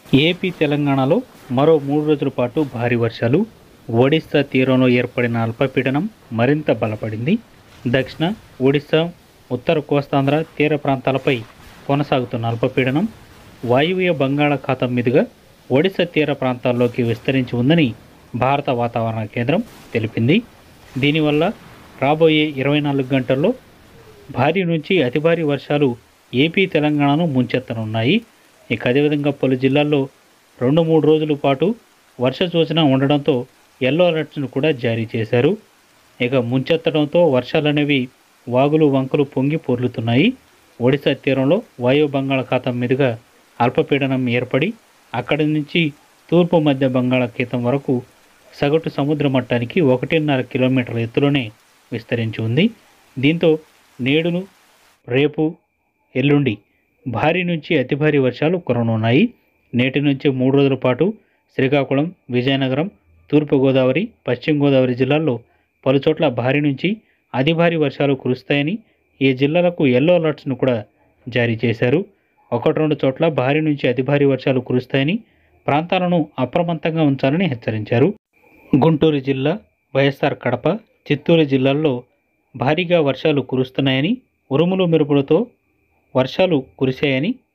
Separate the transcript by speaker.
Speaker 1: AP తెలంగాణలో మరో మూడు రోజుల పాటు భారీ వర్షాలు ఒడిశా తీరంలో ఏర్పడిన అల్పపీడనం మరింత బలపడింది దక్షిణ ఒడిశా ఉత్తర కోస్తాంధ్ర తీర ప్రాంతాలపై కొనసాగుతున్న అల్పపీడనం వాయువ్య బంగాళాఖాతం మీదుగా ఒడిశా తీర ప్రాంతాల్లోకి విస్తరించి ఉందని భారత వాతావరణ కేంద్రం తెలిపింది దీనివల్ల రాబోయే ఇరవై నాలుగు గంటల్లో భారీ నుంచి అతి భారీ వర్షాలు ఏపీ తెలంగాణను ముంచెత్తనున్నాయి ఇక అదేవిధంగా పలు జిల్లాల్లో రెండు మూడు రోజుల పాటు వర్ష సూచన ఉండడంతో ఎల్లో అలర్ట్స్ను కూడా జారీ చేశారు ఇక ముంచెత్తడంతో వర్షాలనేవి వాగులు వంకలు పొంగి పొర్లుతున్నాయి ఒడిశా తీరంలో వాయు బంగాళాఖాతం మీదుగా అల్పపీడనం ఏర్పడి అక్కడి నుంచి తూర్పు మధ్య బంగాళాఖాతం వరకు సగటు సముద్ర మట్టానికి ఒకటిన్నర కిలోమీటర్ల ఎత్తులోనే విస్తరించి ఉంది దీంతో నేడును రేపు ఎల్లుండి భారీ నుంచి అతి భారీ వర్షాలు కురనున్నాయి నేటి నుంచి మూడు రోజుల పాటు శ్రీకాకుళం విజయనగరం తూర్పుగోదావరి పశ్చిమ గోదావరి జిల్లాల్లో పలుచోట్ల భారీ నుంచి అతి భారీ వర్షాలు కురుస్తాయని ఈ జిల్లాలకు ఎల్లో అలర్ట్స్ను కూడా జారీ చేశారు ఒకటి రెండు చోట్ల భారీ నుంచి అతి భారీ వర్షాలు కురుస్తాయని ప్రాంతాలను అప్రమత్తంగా ఉంచాలని హెచ్చరించారు గుంటూరు జిల్లా వైఎస్ఆర్ కడప చిత్తూరు జిల్లాల్లో భారీగా వర్షాలు కురుస్తున్నాయని ఉరుములు మెరుపులతో వర్షాలు కురిశాయని